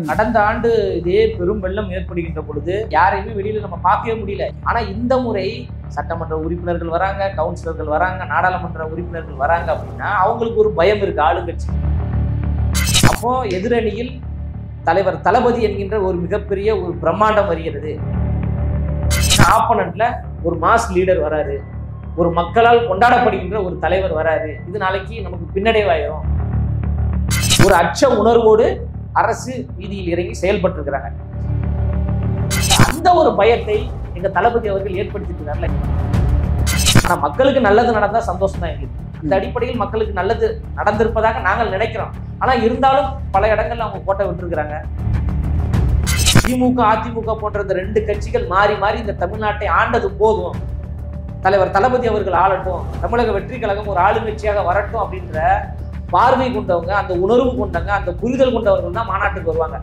கடந்த ஆண்டு இதே பெரும் வெள்ளம் ஏற்படுகின்ற பொழுது யாரையுமே வெளியில நம்ம பார்க்கவே முடியல ஆனா இந்த முறை சட்டமன்ற உறுப்பினர்கள் வராங்க கவுன்சிலர்கள் வராங்க நாடாளுமன்ற உறுப்பினர்கள் வராங்க அப்படின்னா அவங்களுக்கு ஒரு பயம் இருக்கு ஆளுங்கட்சி அப்போ எதிரணியில் தலைவர் தளபதி என்கின்ற ஒரு மிகப்பெரிய ஒரு பிரம்மாண்டம் வருகிறது ஆப்பனண்ட்ல ஒரு மாஸ் லீடர் வராரு ஒரு மக்களால் கொண்டாடப்படுகின்ற ஒரு தலைவர் வராரு இது நாளைக்கு நமக்கு பின்னடைவாயிரும் ஒரு அச்ச உணர்வோடு அரசு வீதியில் இறங்கி செயல்பட்டு இருக்கிறாங்க அந்த ஒரு பயத்தை எங்க தளபதி அவர்கள் ஏற்படுத்திட்டு ஆனா மக்களுக்கு நல்லது நடந்தா சந்தோஷம் தான் எங்களுக்கு அந்த அடிப்படையில் மக்களுக்கு நல்லது நடந்திருப்பதாக நாங்கள் நினைக்கிறோம் ஆனா இருந்தாலும் பல இடங்கள்ல அவங்க கோட்டை விட்டுருக்காங்க திமுக அதிமுக போன்ற இந்த ரெண்டு கட்சிகள் மாறி மாறி இந்த தமிழ்நாட்டை ஆண்டது போதும் தலைவர் தளபதி அவர்கள் ஆளட்டும் தமிழக வெற்றி கழகம் ஒரு ஆளுங்கட்சியாக வரட்டும் அப்படின்ற பார்வை கொண்டவங்க அந்த உணர்வு கொண்டவங்க அந்த புரிதல் கொண்டவர்கள் தான் மாநாட்டுக்கு வருவாங்க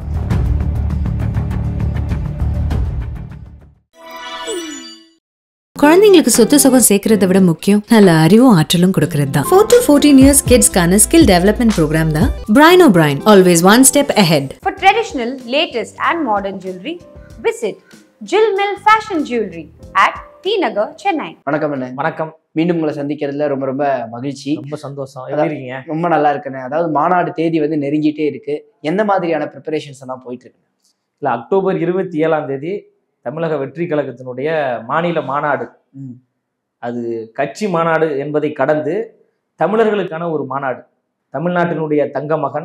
குழந்தைங்களுக்கு சொத்து சுகம் சேர்க்கறத விட முக்கியம் நல்ல அறிவும் ஆற்றலும் கொடுக்கறது தான் ஃபோர் டு ஃபோர்டீன் இயர்ஸ் கிட்ஸ்க்கான ஸ்கில் டெவலப்மெண்ட் ப்ரோக்ராம் தான் brain o brain always one step ahead For traditional, latest, and modern jewelry, visit Jill Mill Fashion Jewelry at T Nagar, Chennai. வணக்கம் அண்ணே வணக்கம் மீண்டும் உங்களை சந்திக்கிறதுல ரொம்ப ரொம்ப மகிழ்ச்சி ரொம்ப சந்தோஷம் எப்படி இருக்கீங்க ரொம்ப நல்லா இருக்குண்ணே அதாவது மாநாடு தேதி வந்து நெருங்கிட்டே இருக்கு எந்த மாதிரியான ப்ரிப்பரேஷன்ஸ் எல்லாம் போயிட்டு இருக்கு இல்ல அக்டோபர் இருபத்தி ஏழாம் தேதி தமிழக வெற்றி கழகத்தினுடைய மாநில மாநாடு ம். அது கட்சி மாநாடு என்பதை கடந்து தமிழர்களுக்கான ஒரு மாநாடு தமிழ்நாட்டினுடைய தங்க மகன்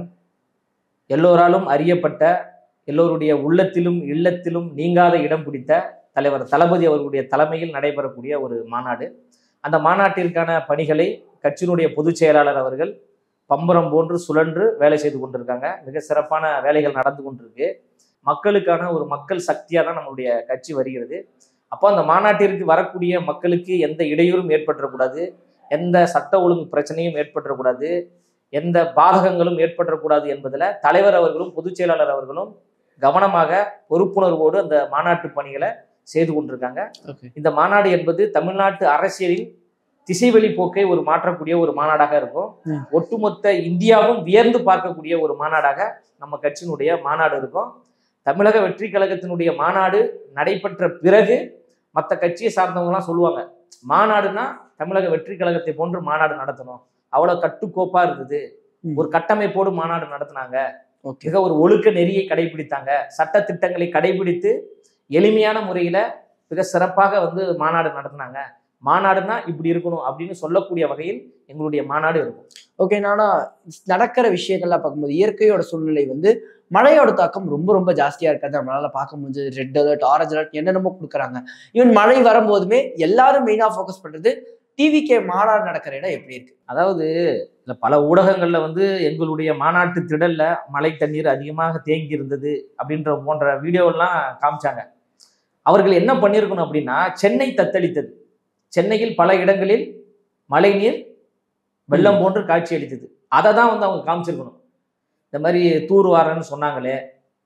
எல்லோராலும் அறியப்பட்ட எல்லோருடைய உள்ளத்திலும் இல்லத்திலும் நீங்காத இடம் பிடித்த தலைவர் தளபதி அவர்களுடைய தலைமையில் நடைபெறக்கூடிய ஒரு மாநாடு அந்த மாநாட்டிற்கான பணிகளை கட்சியினுடைய பொதுச் செயலாளர் அவர்கள் பம்பரம் போன்று சுழன்று வேலை செய்து கொண்டிருக்காங்க மிக சிறப்பான வேலைகள் நடந்து கொண்டிருக்கு மக்களுக்கான ஒரு மக்கள் சக்தியாக தான் நம்மளுடைய கட்சி வருகிறது அப்போ அந்த மாநாட்டிற்கு வரக்கூடிய மக்களுக்கு எந்த இடையூறும் ஏற்பட்டுறக்கூடாது எந்த சட்ட ஒழுங்கு பிரச்சனையும் ஏற்பட்டுறக்கூடாது எந்த பாதகங்களும் ஏற்பட்டுறக்கூடாது என்பதில் தலைவர் அவர்களும் பொதுச் செயலாளர் அவர்களும் கவனமாக பொறுப்புணர்வோடு அந்த மாநாட்டு பணிகளை செய்து கொண்டிருக்காங்க ஓகே இந்த மாநாடு என்பது தமிழ்நாட்டு அரசியலில் திசைவெளி போக்கை ஒரு மாற்றக்கூடிய ஒரு மாநாடாக இருக்கும் ம். ஒட்டுமொத்த இந்தியாவும் வியந்து பார்க்கக்கூடிய ஒரு மாநாடாக நம்ம கட்சியினுடைய மாநாடு இருக்கும் தமிழக வெற்றி கழகத்தினுடைய மாநாடு நடைபெற்ற பிறகு மற்ற கட்சியை சார்ந்தவங்கலாம் சொல்லுவாங்க மாநாடுனா தமிழக வெற்றி கழகத்தை போன்று மாநாடு நடத்தணும் அவ்வளோ கட்டுக்கோப்பா இருந்தது ம். ஒரு கட்டமைப்போடு மாநாடு நடத்தினாங்க ஓகே மிக ஒரு ஒழுக்க நெறியை கடைபிடித்தாங்க சட்ட திட்டங்களை கடைபிடித்து எளிமையான முறையில மிக சிறப்பாக வந்து மாநாடு நடத்தினாங்க மாநாடுனா இப்படி இருக்கணும் அப்படின்னு சொல்லக்கூடிய வகையில் எங்களுடைய மாநாடு இருக்கும் ஓகே நானா நடக்கிற விஷயங்கள்லாம் பார்க்கும்போது இயற்கையோட சூழ்நிலை வந்து மழையோட தாக்கம் ரொம்ப ரொம்ப ஜாஸ்தியா இருக்கிறது நம்மளால பார்க்க முடிஞ்சது ரெட் அலர்ட் ஆரஞ்சு அலர்ட் என்னென்னமோ கொடுக்குறாங்க ஈவன் மழை வரும்போதுமே எல்லாரும் மெயினா ஃபோக்கஸ் பண்றது டிவிகே மாநாடு நடக்கிற இடம் எப்படி இருக்கு அதாவது இல்ல பல ஊடகங்கள்ல வந்து எங்களுடைய மாநாட்டு திடல்ல மழை தண்ணீர் அதிகமாக தேங்கி இருந்தது அப்படின்ற போன்ற வீடியோவெல்லாம் காமிச்சாங்க அவர்கள் என்ன பண்ணியிருக்கணும் அப்படின்னா சென்னை தத்தளித்தது சென்னையில் பல இடங்களில் மழைநீர் வெள்ளம் போன்று காட்சி அளித்தது அதை தான் வந்து அவங்க காமிச்சிருக்கணும் இந்த மாதிரி தூர்வாரன்னு சொன்னாங்களே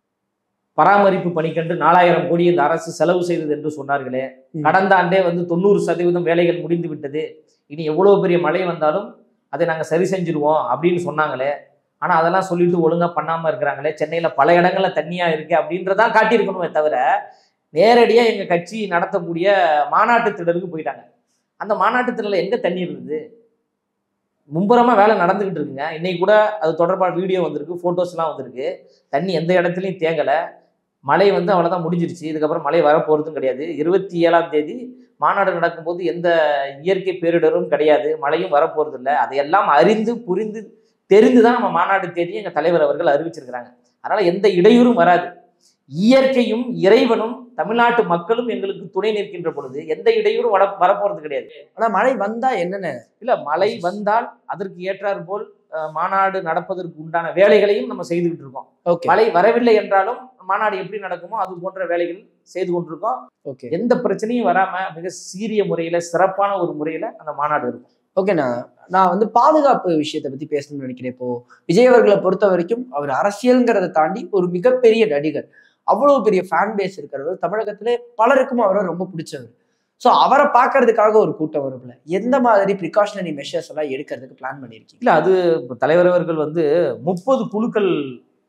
பராமரிப்பு பணிக்கென்று நாலாயிரம் கோடி இந்த அரசு செலவு செய்தது என்று சொன்னார்களே ம். கடந்த ஆண்டே வந்து தொண்ணூறு சதவீதம் வேலைகள் முடிந்து விட்டது இனி எவ்வளவு பெரிய மழை வந்தாலும் அதை நாங்கள் சரி செஞ்சிருவோம் அப்படின்னு சொன்னாங்களே ஆனால் அதெல்லாம் சொல்லிட்டு ஒழுங்காக பண்ணாமல் இருக்கிறாங்களே சென்னையில் பல இடங்கள்ல தண்ணியாக இருக்கு அப்படின்றதான் காட்டியிருக்கணுமே தவிர நேரடியாக எங்கள் கட்சி நடத்தக்கூடிய மாநாட்டு திடலுக்கு போயிட்டாங்க அந்த மாநாட்டு திடலில் எங்கே தண்ணி இருந்தது மும்புறமாக வேலை நடந்துக்கிட்டு இருக்குங்க இன்னைக்கு கூட அது தொடர்பான வீடியோ வந்திருக்கு ஃபோட்டோஸ்லாம் வந்திருக்கு தண்ணி எந்த இடத்துலையும் தேங்கலை மழை வந்து அவ்வளோதான் முடிஞ்சிருச்சு இதுக்கப்புறம் மழை வரப்போகிறதும் கிடையாது இருபத்தி ஏழாம் தேதி மாநாடு நடக்கும்போது எந்த இயற்கை பேரிடரும் கிடையாது மழையும் வரப்போறது இல்லை அதையெல்லாம் அறிந்து புரிந்து தெரிந்து தான் நம்ம மாநாடு தேதி எங்கள் தலைவர் அவர்கள் அறிவிச்சிருக்கிறாங்க அதனால எந்த இடையூறும் வராது இயற்கையும் இறைவனும் தமிழ்நாட்டு மக்களும் எங்களுக்கு துணை நிற்கின்ற பொழுது எந்த இடையூறும் வர வரப்போறது கிடையாது ஆனா மழை வந்தா என்னென்ன இல்ல மழை வந்தால் அதற்கு ஏற்றாற் போல் அஹ், மாநாடு நடப்பதற்கு உண்டான வேலைகளையும் நம்ம செய்துகிட்டு இருக்கோம் ஓகே மழை வரவில்லை என்றாலும் மாநாடு எப்படி நடக்குமோ அது போன்ற வேலைகள் செய்து கொண்டிருக்கோம் ஓகே எந்த பிரச்சனையும் வராம மிக சீரிய முறையில சிறப்பான ஒரு முறையில அந்த மாநாடு இருக்கும் ஓகே நான் நான் வந்து பாதுகாப்பு விஷயத்தை பத்தி பேசணும்னு நினைக்கிறேன் இப்போ விஜய் அவர்களை பொறுத்த வரைக்கும் அவர் அரசியல்ங்கிறத தாண்டி ஒரு மிகப்பெரிய நடிகர் அவ்வளவு பெரிய ஃபேன் பேஸ் இருக்கிறவர் தமிழகத்திலே பலருக்கும் அவரை ரொம்ப பிடிச்சவர் ஸோ அவரை பார்க்கறதுக்காக ஒரு கூட்டம் வரும்ல எந்த மாதிரி ப்ரிகாஷனரி மெஷர்ஸ் எல்லாம் எடுக்கிறதுக்கு பிளான் பண்ணியிருக்கீங்க இல்ல அது இப்ப தலைவர் அவர்கள் வந்து முப்பது குழுக்கள்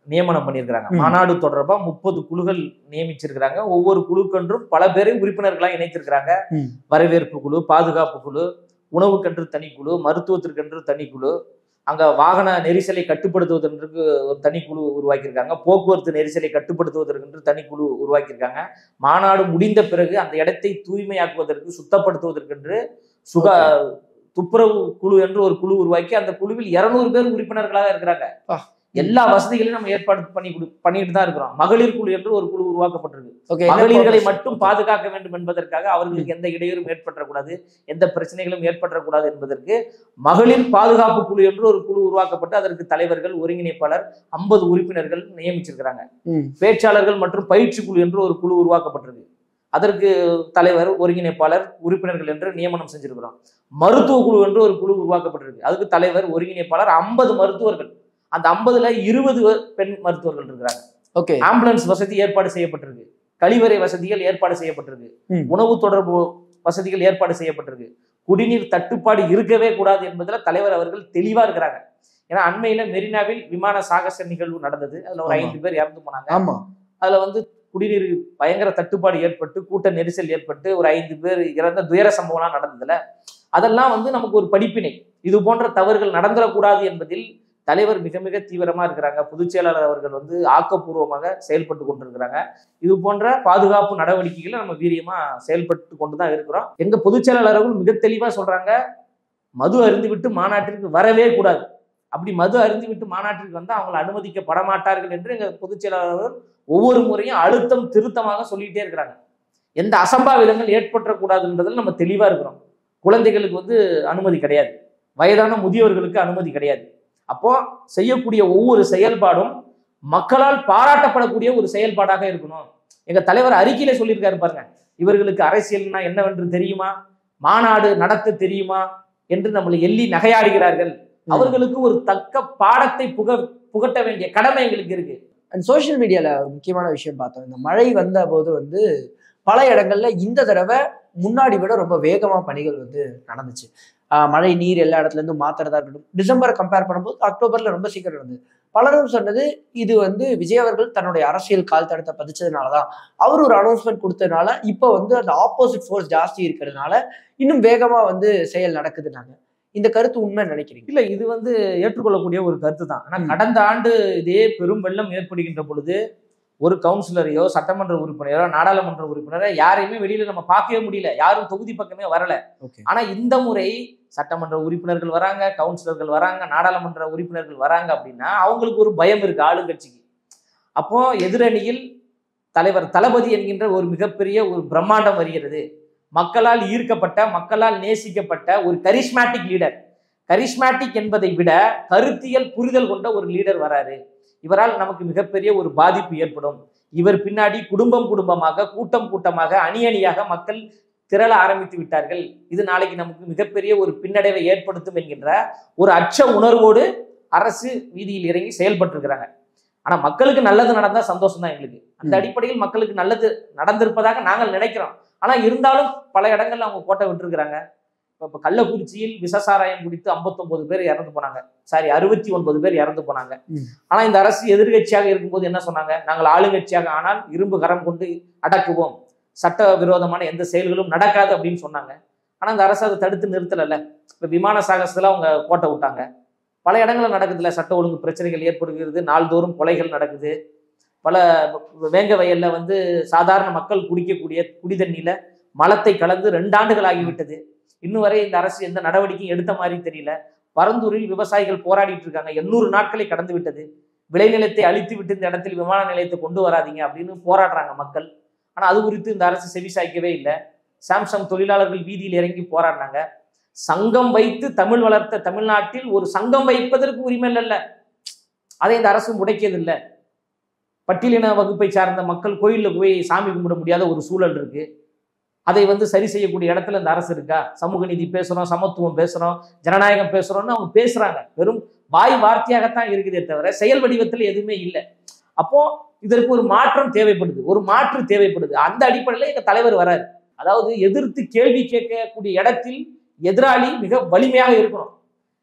நியமனம் பண்ணியிருக்கிறாங்க ம். மாநாடு தொடர்பா முப்பது குழுக்கள் நியமிச்சிருக்கிறாங்க ஒவ்வொரு குழுக்கென்றும் பல பேரை உறுப்பினர்களா இணைத்திருக்கிறாங்க ம். வரவேற்பு குழு பாதுகாப்பு குழு உணவுக்கென்று தனிக்குழு மருத்துவத்திற்கென்று தனிக்குழு அங்க வாகன நெரிசலை கட்டுப்படுத்துவதற்கு ஒரு தனிக்குழு உருவாக்கியிருக்காங்க போக்குவரத்து நெரிசலை கட்டுப்படுத்துவதற்கென்று தனிக்குழு உருவாக்கியிருக்காங்க மாநாடு முடிந்த பிறகு அந்த இடத்தை தூய்மையாக்குவதற்கு சுத்தப்படுத்துவதற்கென்று சுகா துப்புரவு குழு என்று ஒரு குழு உருவாக்கி அந்த குழுவில் இருநூறு பேர் உறுப்பினர்களாக இருக்கிறாங்க ஆ. எல்லா வசதிகளையும் நம்ம ஏற்பாடு பண்ணி கொடு பண்ணிட்டு தான் இருக்கிறோம் மகளிர் குழு என்று ஒரு குழு உருவாக்கப்பட்டிருக்கு ஓகே மகளிர்களை மட்டும் பாதுகாக்க வேண்டும் என்பதற்காக அவர்களுக்கு எந்த இடையூறும் ஏற்பட்டக்கூடாது எந்த பிரச்சனைகளும் ஏற்பட்டக்கூடாது என்பதற்கு மகளிர் பாதுகாப்பு குழு என்று ஒரு குழு உருவாக்கப்பட்டு அதற்கு தலைவர்கள் ஒருங்கிணைப்பாளர் ஐம்பது உறுப்பினர்கள் நியமிச்சிருக்கிறாங்க ம். பேச்சாளர்கள் மற்றும் பயிற்சி குழு என்று ஒரு குழு உருவாக்கப்பட்டிருக்கு அதற்கு தலைவர் ஒருங்கிணைப்பாளர் உறுப்பினர்கள் என்று நியமனம் செஞ்சிருக்கிறோம் மருத்துவ குழு என்று ஒரு குழு உருவாக்கப்பட்டிருக்கு அதுக்கு தலைவர் ஒருங்கிணைப்பாளர் ஐம்பது மருத்துவர்கள் அந்த ஐம்பதுல இருபது பெண் மருத்துவர்கள் இருக்கிறாங்க ஓகே ஆம்புலன்ஸ் வசதி ஏற்பாடு செய்யப்பட்டிருக்கு கழிவறை வசதிகள் ஏற்பாடு செய்யப்பட்டிருக்கு ம். உணவு தொடர்பு வசதிகள் ஏற்பாடு செய்யப்பட்டிருக்கு குடிநீர் தட்டுப்பாடு இருக்கவே கூடாது என்பதுல தலைவர் அவர்கள் தெளிவா இருக்கிறாங்க ஏன்னா அண்மையில மெரினாவில் விமான சாகச நிகழ்வு நடந்தது அதுல ஒரு ஆமா. ஐந்து பேர் இறந்து போனாங்க ஆமா அதுல வந்து குடிநீர் பயங்கர தட்டுப்பாடு ஏற்பட்டு கூட்ட நெரிசல் ஏற்பட்டு ஒரு ஐந்து பேர் இறந்த துயர சம்பவம்லாம் நடந்ததுல அதெல்லாம் வந்து நமக்கு ஒரு படிப்பினை இது போன்ற தவறுகள் நடந்துடக்கூடாது என்பதில் தலைவர் மிக மிக தீவிரமா இருக்கிறாங்க பொதுச் செயலாளர் அவர்கள் வந்து ஆக்கப்பூர்வமாக செயல்பட்டு கொண்டிருக்கிறாங்க இது போன்ற பாதுகாப்பு நடவடிக்கைகளை நம்ம வீரியமா செயல்பட்டு கொண்டு தான் இருக்கிறோம் எங்க பொதுச் செயலாளர் அவர்கள் மிக தெளிவா சொல்றாங்க மது அருந்திவிட்டு மாநாட்டிற்கு வரவே கூடாது அப்படி மது அருந்திவிட்டு மாநாட்டிற்கு வந்தால் அவங்களை அனுமதிக்கப்பட மாட்டார்கள் என்று எங்க பொதுச் செயலாளர் அவர்கள் ஒவ்வொரு முறையும் அழுத்தம் திருத்தமாக சொல்லிட்டே இருக்கிறாங்க எந்த அசம்பாவிதங்கள் ஏற்பட்டக்கூடாதுன்றதில் நம்ம தெளிவா இருக்கிறோம் குழந்தைகளுக்கு வந்து அனுமதி கிடையாது வயதான முதியவர்களுக்கு அனுமதி கிடையாது அப்போ செய்யக்கூடிய ஒவ்வொரு செயல்பாடும் மக்களால் பாராட்டப்படக்கூடிய ஒரு செயல்பாடாக இருக்கணும் எங்க தலைவர் அறிக்கையில சொல்லியிருக்காரு பாருங்க இவர்களுக்கு அரசியல்னா என்னவென்று தெரியுமா மாநாடு நடத்த தெரியுமா என்று நம்மளை எள்ளி நகையாடுகிறார்கள் அவர்களுக்கு ஒரு தக்க பாடத்தை புக புகட்ட வேண்டிய கடமை எங்களுக்கு இருக்கு அண்ட் சோஷியல் மீடியால ஒரு முக்கியமான விஷயம் பார்த்தோம் இந்த மழை வந்த போது வந்து பல இடங்கள்ல இந்த தடவை முன்னாடி விட ரொம்ப வேகமா பணிகள் வந்து நடந்துச்சு ஆஹ் மழை நீர் எல்லா இடத்துல இருந்தும் மாத்துறதா இருக்கட்டும் டிசம்பரை கம்பேர் பண்ணும்போது அக்டோபர்ல ரொம்ப சீக்கிரம் நடந்தது பலரும் சொன்னது இது வந்து விஜய் அவர்கள் தன்னுடைய அரசியல் கால் தடத்தை பதிச்சதுனாலதான் அவர் ஒரு அனௌன்ஸ்மெண்ட் கொடுத்ததுனால இப்போ வந்து அந்த ஆப்போசிட் ஃபோர்ஸ் ஜாஸ்தி இருக்கிறதுனால இன்னும் வேகமா வந்து செயல் நடக்குதுனாங்க இந்த கருத்து உண்மை நினைக்கிறீங்க இல்ல இது வந்து ஏற்றுக்கொள்ளக்கூடிய ஒரு கருத்து தான் ஆனா ம். கடந்த ஆண்டு இதே பெரும் வெள்ளம் ஏற்படுகின்ற பொழுது ஒரு கவுன்சிலரையோ சட்டமன்ற உறுப்பினரோ நாடாளுமன்ற உறுப்பினரோ யாரையுமே வெளியில நம்ம பார்க்கவே முடியல யாரும் தொகுதி பக்கமே வரல ஓகே ஆனா இந்த முறை சட்டமன்ற உறுப்பினர்கள் வராங்க கவுன்சிலர்கள் வராங்க நாடாளுமன்ற உறுப்பினர்கள் வராங்க அப்படின்னா அவங்களுக்கு ஒரு பயம் இருக்கு ஆளுங்கட்சிக்கு அப்போ எதிரணியில் தலைவர் தளபதி என்கின்ற ஒரு மிகப்பெரிய ஒரு பிரம்மாண்டம் வருகிறது மக்களால் ஈர்க்கப்பட்ட மக்களால் நேசிக்கப்பட்ட ஒரு கரிஸ்மேட்டிக் லீடர் கரிஸ்மேட்டிக் என்பதை விட கருத்தியல் புரிதல் கொண்ட ஒரு லீடர் வராரு இவரால் நமக்கு மிகப்பெரிய ஒரு பாதிப்பு ஏற்படும் இவர் பின்னாடி குடும்பம் குடும்பமாக கூட்டம் கூட்டமாக அணி அணியாக மக்கள் திரள ஆரம்பித்து விட்டார்கள் இது நாளைக்கு நமக்கு மிகப்பெரிய ஒரு பின்னடைவை ஏற்படுத்தும் என்கின்ற ஒரு அச்ச உணர்வோடு அரசு வீதியில் இறங்கி செயல்பட்டு இருக்கிறாங்க ஆனா மக்களுக்கு நல்லது நடந்தா சந்தோஷம் தான் எங்களுக்கு அந்த ம். அடிப்படையில் மக்களுக்கு நல்லது நடந்திருப்பதாக நாங்கள் நினைக்கிறோம் ஆனா இருந்தாலும் பல இடங்கள்ல அவங்க கோட்டை விட்டுருக்கிறாங்க இப்போ இப்போ கள்ளக்குறிச்சியில் விஷசாராயம் குடித்து 59 பேர் இறந்து போனாங்க சாரி அறுபத்தி ஒன்பது பேர் இறந்து போனாங்க ம். ஆனா இந்த அரசு எதிர்கட்சியாக இருக்கும்போது என்ன சொன்னாங்க நாங்கள் ஆளுங்கட்சியாக ஆனால் இரும்பு கரம் கொண்டு அடக்குவோம் சட்ட விரோதமான எந்த செயல்களும் நடக்காது அப்படின்னு சொன்னாங்க ஆனா இந்த அரசு அதை தடுத்து நிறுத்தலைல்ல இப்ப விமான சாகசத்துல அவங்க கோட்டை விட்டாங்க பல இடங்கள்ல நடக்குதுல்ல சட்ட ஒழுங்கு பிரச்சனைகள் ஏற்படுகிறது நாள்தோறும் கொலைகள் நடக்குது பல வேங்க வயல்ல வந்து சாதாரண மக்கள் குடிக்கக்கூடிய குடி தண்ணியில மலத்தை கலந்து ரெண்டு ஆண்டுகள் ஆகிவிட்டது இன்னும் வரை இந்த அரசு எந்த நடவடிக்கையும் எடுத்த மாதிரி தெரியல பரந்தூரில் விவசாயிகள் போராடிட்டு இருக்காங்க எண்ணூறு நாட்களை கடந்து விட்டது விளைநிலத்தை அழித்து விட்டு இந்த இடத்தில் விமான நிலையத்தை கொண்டு வராதீங்க அப்படின்னு போராடுறாங்க மக்கள் ஆனா அது குறித்து இந்த அரசு செவிசாய்க்கவே இல்லை சாம்சங் தொழிலாளர்கள் வீதியில் இறங்கி போராடினாங்க சங்கம் வைத்து தமிழ் வளர்த்த தமிழ்நாட்டில் ஒரு சங்கம் வைப்பதற்கு உரிமை இல்லைல்ல அதை இந்த அரசு முடைக்கியது இல்லை பட்டியலின வகுப்பை சார்ந்த மக்கள் கோயிலில் போய் சாமி கும்பிட முடியாத ஒரு சூழல் இருக்கு அதை வந்து சரி செய்யக்கூடிய இடத்துல இந்த அரசு இருக்கா சமூக நீதி பேசுறோம் சமத்துவம் பேசுறோம் ஜனநாயகம் பேசுறோம்னு அவங்க பேசுறாங்க வெறும் வாய் வார்த்தையாகத்தான் இருக்குதே தவிர செயல் வடிவத்தில் எதுவுமே இல்லை அப்போ இதற்கு ஒரு மாற்றம் தேவைப்படுது ஒரு மாற்று தேவைப்படுது அந்த அடிப்படையில் எங்க தலைவர் வராரு அதாவது எதிர்த்து கேள்வி கேட்கக்கூடிய இடத்தில் எதிராளி மிக வலிமையாக இருக்கணும்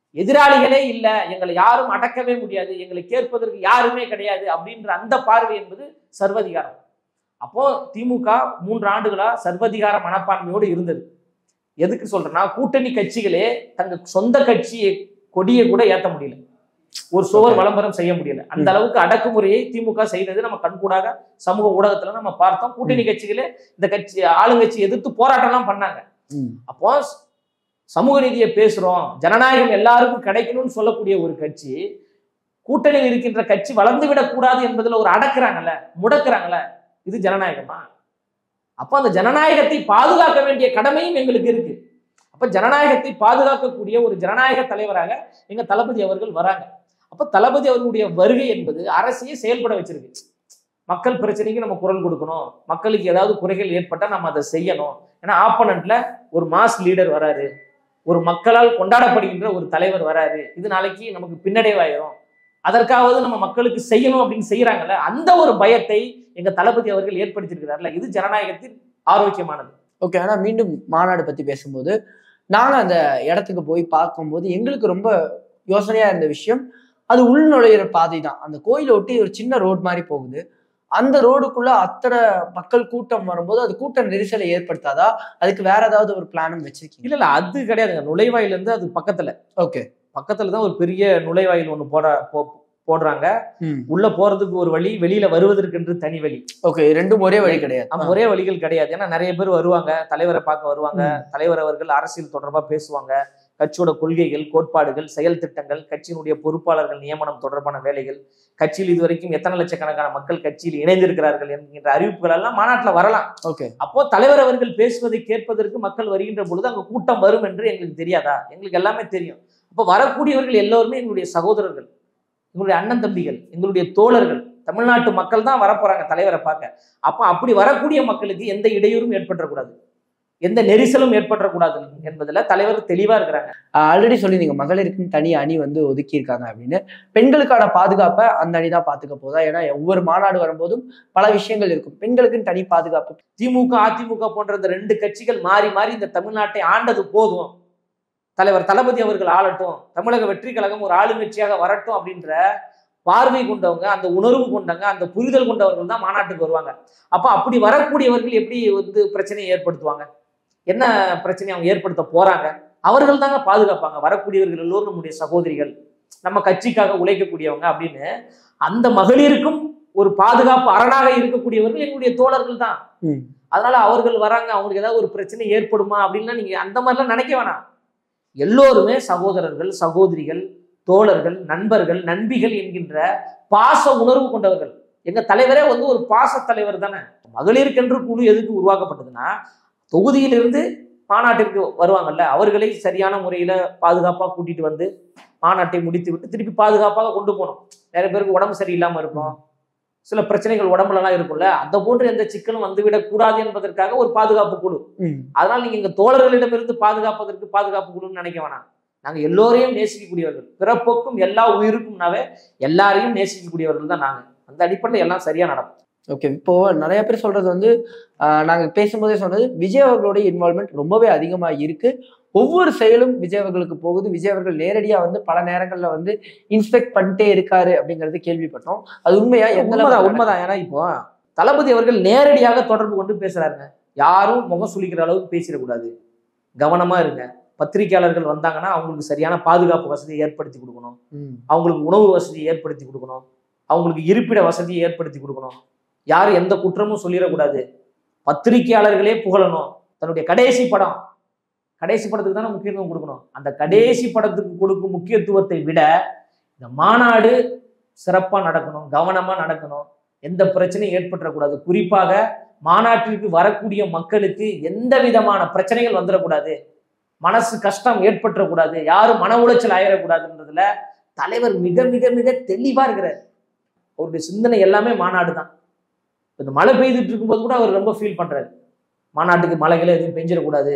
எதிராளிகளே இல்லை எங்களை யாரும் அடக்கவே முடியாது எங்களை கேட்பதற்கு யாருமே கிடையாது அப்படின்ற அந்த பார்வை என்பது சர்வதிகாரம் அப்போ திமுக மூன்று ஆண்டுகளா சர்வதிகார மனப்பான்மையோடு இருந்தது எதுக்கு சொல்றேன்னா கூட்டணி கட்சிகளே தங்க சொந்த கட்சி கொடியை கூட ஏத்த முடியல ஒரு சுவர் Okay. விளம்பரம் செய்ய முடியல அந்த அளவுக்கு அடக்குமுறையை திமுக செய்தது நம்ம கண்கூடாக சமூக ஊடகத்துல நம்ம பார்த்தோம் கூட்டணி கட்சிகளே இந்த கட்சி ஆளுங்கட்சி எதிர்த்து போராட்டம்லாம் பண்ணாங்க ம். அப்போ ஸ்- சமூக நீதியை பேசுறோம் ஜனநாயகம் எல்லாருக்கும் கிடைக்கணும்னு சொல்லக்கூடிய ஒரு கட்சி கூட்டணியில் இருக்கின்ற கட்சி வளர்ந்து விடக்கூடாது என்பதுல ஒரு அடக்குறாங்கல்ல முடக்குறாங்கல்ல இது ஜனநாயகமா அப்போ அந்த ஜனநாயகத்தை பாதுகாக்க வேண்டிய கடமையும் எங்களுக்கு இருக்கு அப்ப ஜனநாயகத்தை பாதுகாக்கக்கூடிய ஒரு ஜனநாயக தலைவராக எங்க தளபதி அவர்கள் வராங்க அப்ப தளபதி அவர்களுடைய வருகை என்பது அரசையே செயல்பட வச்சிருக்கு மக்கள் பிரச்சனைக்கு நம்ம குரல் கொடுக்கணும் மக்களுக்கு ஏதாவது குறைகள் ஏற்பட்டா நம்ம அதை செய்யணும் ஏன்னா ஆப்பனண்ட்ல ஒரு மாஸ் லீடர் வராரு ஒரு மக்களால் கொண்டாடப்படுகின்ற ஒரு தலைவர் வராரு இது நாளைக்கு நமக்கு பின்னடைவாயிரும் அதற்காவது நம்ம மக்களுக்கு செய்யணும் அப்படின்னு செய்யறாங்கல்ல அந்த ஒரு பயத்தை எங்க தளபதி அவர்கள் ஏற்படுத்தியிருக்கிறார்ல இது ஜனநாயகத்தின் ஆரோக்கியமானது ஓகே ஆனா மீண்டும் மாநாடு பத்தி பேசும்போது நாங்க அந்த இடத்துக்கு போய் பார்க்கும்போது எங்களுக்கு ரொம்ப யோசனையா இருந்த விஷயம் அது உள் நுழையிற பாதை தான் அந்த கோயிலை ஒட்டி ஒரு சின்ன ரோடு மாதிரி போகுது அந்த ரோடுக்குள்ள அத்தனை மக்கள் கூட்டம் வரும்போது அது கூட்ட நெரிசலை ஏற்படுத்தாதா அதுக்கு வேற ஏதாவது ஒரு பிளானும் வச்சிருக்கீங்க இல்ல இல்ல அது கிடையாதுங்க நுழைவாயில இருந்து அது பக்கத்துல ஓகே பக்கத்துல தான் ஒரு பெரிய நுழைவாயில் ஒண்ணு போட போ- போடுறாங்க ம் உள்ள போறதுக்கு ஒரு வழி வெளியில வருவதற்கென்று தனி வழி ஓகே ரெண்டும் ஒரே வழி கிடையாது ஆமா, ஒரே வழிகள் கிடையாது ஏன்னா நிறைய பேர் வருவாங்க தலைவரை பார்க்க வருவாங்க தலைவர் அவர்கள் அரசியல் தொடர்பா பேசுவாங்க கட்சியோட கொள்கைகள் கோட்பாடுகள் செயல் திட்டங்கள் கட்சியினுடைய பொறுப்பாளர்கள் நியமனம் தொடர்பான வேலைகள் கட்சியில் இதுவரைக்கும் எத்தனை லட்சக்கணக்கான மக்கள் கட்சியில் இணைந்திருக்கிறார்கள் என்கின்ற அறிவிப்புகள் எல்லாம் மாநாட்டுல வரலாம் ஓகே அப்போ தலைவர் அவர்கள் பேசுவதை கேட்பதற்கு மக்கள் வருகின்ற பொழுது அங்க கூட்டம் வரும் என்று எங்களுக்கு தெரியாதா எங்களுக்கு எல்லாமே தெரியும் அப்போ வரக்கூடியவர்கள் எல்லோருமே எங்களுடைய சகோதரர்கள் எங்களுடைய அண்ணன் தம்பிகள் எங்களுடைய தோழர்கள் தமிழ்நாட்டு மக்கள் தான் வரப்போறாங்க தலைவரை பார்க்க அப்போ அப்படி வரக்கூடிய மக்களுக்கு எந்த இடையூறும் ஏற்பட்டுறக்கூடாது எந்த நெரிசலும் ஏற்பட்டுறக்கூடாது என்பதுல தலைவர் தெளிவா இருக்கிறாங்க ஆல்ரெடி சொல்லியிருந்தீங்க மகளிருக்குன்னு தனி அணி வந்து ஒதுக்கி இருக்காங்க அப்படின்னு பெண்களுக்கான பாதுகாப்பை அந்த அணி தான் பாத்துக்க போதா ஏன்னா ஒவ்வொரு மாநாடு வரும்போதும் பல விஷயங்கள் இருக்கும் பெண்களுக்குன்னு தனி பாதுகாப்பு திமுக அதிமுக போன்ற இந்த ரெண்டு கட்சிகள் மாறி மாறி இந்த தமிழ்நாட்டை ஆண்டது போதும் தலைவர் தளபதி அவர்கள் ஆளட்டும் தமிழக வெற்றி கழகம் ஒரு ஆளுங்கட்சியாக வரட்டும் அப்படின்ற பார்வை கொண்டவங்க அந்த உணர்வு கொண்டவங்க அந்த புரிதல் கொண்டவர்கள் தான் மாநாட்டுக்கு வருவாங்க அப்ப அப்படி வரக்கூடியவர்கள் எப்படி வந்து பிரச்சனையை ஏற்படுத்துவாங்க என்ன பிரச்சனையை அவங்க ஏற்படுத்த போறாங்க அவர்கள் தாங்க பாதுகாப்பாங்க வரக்கூடியவர்கள் எல்லோரும் நம்முடைய சகோதரிகள் நம்ம கட்சிக்காக உழைக்கக்கூடியவங்க அப்படின்னு அந்த மகளிருக்கும் ஒரு பாதுகாப்பு அரணாக இருக்கக்கூடியவர்கள் எங்களுடைய தோழர்கள் தான் ம். அதனால அவர்கள் வராங்க அவங்களுக்கு ஏதாவது ஒரு பிரச்சனை ஏற்படுமா அப்படின்லாம் நீங்க அந்த மாதிரிலாம் நினைக்க வேணாம் எல்லோருமே சகோதரர்கள் சகோதரிகள் தோழர்கள் நண்பர்கள் நண்பிகள் என்கின்ற பாச உணர்வு கொண்டவர்கள் எங்க தலைவரே வந்து ஒரு பாச தலைவர் தானே மகளிருக்கென்று குழு எதுக்கு உருவாக்கப்பட்டதுன்னா தொகுதியிலிருந்து மாநாட்டிற்கு வருவாங்கல்ல அவர்களை சரியான முறையில பாதுகாப்பா கூட்டிட்டு வந்து மாநாட்டை முடித்து விட்டு திருப்பி பாதுகாப்பாக கொண்டு போகணும் நிறைய பேருக்கு உடம்பு சரியில்லாம இருக்கும் சில பிரச்சனைகள் உடம்புலலாம் இருக்கும்ல அந்த போன்ற எந்த சிக்கலும் வந்துவிடக் கூடாது என்பதற்காக ஒரு பாதுகாப்பு குழு ம். அதனால நீங்க எங்க தோழர்களிடமிருந்து பாதுகாப்பதற்கு பாதுகாப்பு குழுன்னு நினைக்க வேணாம் நாங்க எல்லோரையும் நேசிக்கக்கூடியவர்கள் பிறப்போக்கும் எல்லா உயிருக்கும்னாவே எல்லாரையும் நேசிக்கக்கூடியவர்கள் தான் நாங்க அந்த அடிப்படையில் எல்லாம் சரியா நடக்கும் ஓகே இப்போ நிறைய பேர் சொல்றது வந்து ஆஹ், நாங்க பேசும்போதே சொன்னது விஜய் அவர்களுடைய இன்வால்மெண்ட் ரொம்பவே அதிகமா இருக்கு ஒவ்வொரு செயலும் விஜய் அவர்களுக்கு போகுது விஜய் அவர்கள் நேரடியா வந்து பல நேரங்கள்ல வந்து இன்ஸ்பெக்ட் பண்ணிட்டே இருக்காரு அப்படிங்கறது கேள்விப்பட்டோம் அது உண்மையா எந்த உண்மைதான் அளவுக்கு உண்மைதான் ஏன்னா இப்போ தளபதி அவர்கள் நேரடியாக தொடர்பு கொண்டு பேசுறாருங்க யாரும் முகம் சுளிக்கிற அளவுக்கு பேசிடக்கூடாது கவனமா இருங்க பத்திரிகையாளர்கள் வந்தாங்கன்னா அவங்களுக்கு சரியான பாதுகாப்பு வசதியை ஏற்படுத்தி கொடுக்கணும் ம். அவங்களுக்கு உணவு வசதியை ஏற்படுத்தி கொடுக்கணும் அவங்களுக்கு இருப்பிட வசதியை ஏற்படுத்தி கொடுக்கணும் யாரும் எந்த குற்றமும் சொல்லிடக்கூடாது பத்திரிகையாளர்களே புகழணும் தன்னுடைய கடைசி படம் கடைசி படத்துக்கு தானே முக்கியத்துவம் கொடுக்கணும் அந்த கடைசி படத்துக்கு கொடுக்கும் முக்கியத்துவத்தை விட இந்த மாநாடு சிறப்பாக நடக்கணும் கவனமா நடக்கணும் எந்த பிரச்சனையும் ஏற்பட்டுறக்கூடாது குறிப்பாக மாநாட்டிற்கு வரக்கூடிய மக்களுக்கு எந்த விதமான பிரச்சனைகள் வந்துடக்கூடாது மனசு கஷ்டம் ஏற்பட்டுறக்கூடாது யாரும் மன உளைச்சல் ஆயிடக்கூடாதுன்றதுல தலைவர் மிக மிக மிக தெளிவா இருக்கிறார் அவருடைய சிந்தனை எல்லாமே மாநாடு தான் இந்த மழை பெய்துட்டு இருக்கும்போது கூட அவர் ரொம்ப ஃபீல் பண்றாரு மாநாட்டுக்கு மழைகளை எதுவும் பெஞ்சிடக்கூடாது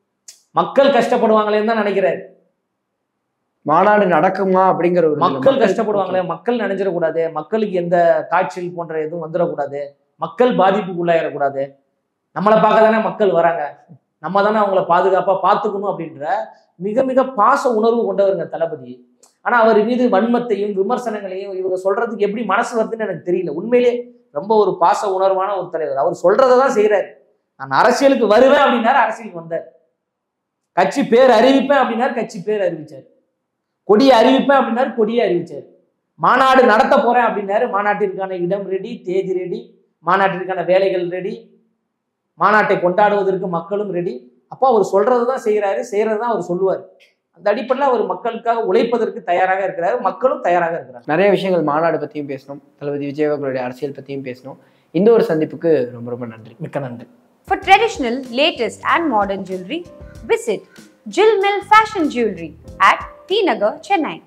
மக்கள் கஷ்டப்படுவாங்களேன்னு தான் நினைக்கிறாரு மாநாடு நடக்குமா அப்படிங்கிற ஒரு மக்கள் கஷ்டப்படுவாங்களே மக்கள் நினைஞ்சிடக்கூடாது மக்களுக்கு எந்த காய்ச்சல் போன்ற எதுவும் வந்துடக்கூடாது மக்கள் பாதிப்புக்கு உள்ளாயிடக்கூடாது நம்மளை பார்க்க தானே மக்கள் வராங்க நம்ம தானே அவங்கள பாதுகாப்பா பார்த்துக்கணும் அப்படின்ற மிக மிக பாச உணர்வு கொண்டவருங்க தளபதி ஆனா அவர் மீது வன்மத்தையும் விமர்சனங்களையும் இவங்க சொல்றதுக்கு எப்படி மனசு வருதுன்னு எனக்கு தெரியல உண்மையிலே ரொம்ப ஒரு பாச உணர்வான ஒரு தலைவர் அவர் சொல்றதை தான் செய்யறாரு நான் அரசியலுக்கு வருவேன் அப்படின்னாரு அரசியலுக்கு வந்தார் கட்சி பேர் அறிவிப்பேன் அப்படின்னாரு கட்சி பேர் அறிவிச்சார் கொடியை அறிவிப்பேன் அப்படின்னாரு கொடியை அறிவிச்சார் மாநாடு நடத்த போறேன் அப்படின்னாரு மாநாட்டிற்கான இடம் ரெடி தேதி ரெடி மாநாட்டிற்கான வேலைகள் ரெடி மாநாட்டை கொண்டாடுவதற்கு மக்களும் ரெடி அப்போ அவர் சொல்றது தான் செய்கிறாரு செய்யறது தான் அவர் சொல்லுவார் அந்த அடிப்படையில் அவர் மக்களுக்காக உழைப்பதற்கு தயாராக இருக்கிறாரு மக்களும் தயாராக இருக்கிறாங்க நிறைய விஷயங்கள் மாநாடு பத்தியும் பேசணும் தளபதி விஜய் அவர்களுடைய அரசியல் பத்தியும் பேசணும் இந்த ஒரு சந்திப்புக்கு ரொம்ப ரொம்ப நன்றி மிக்க நன்றி For traditional, latest, and modern jewelry, visit Jill Mill Fashion Jewelry at T Nagar, Chennai.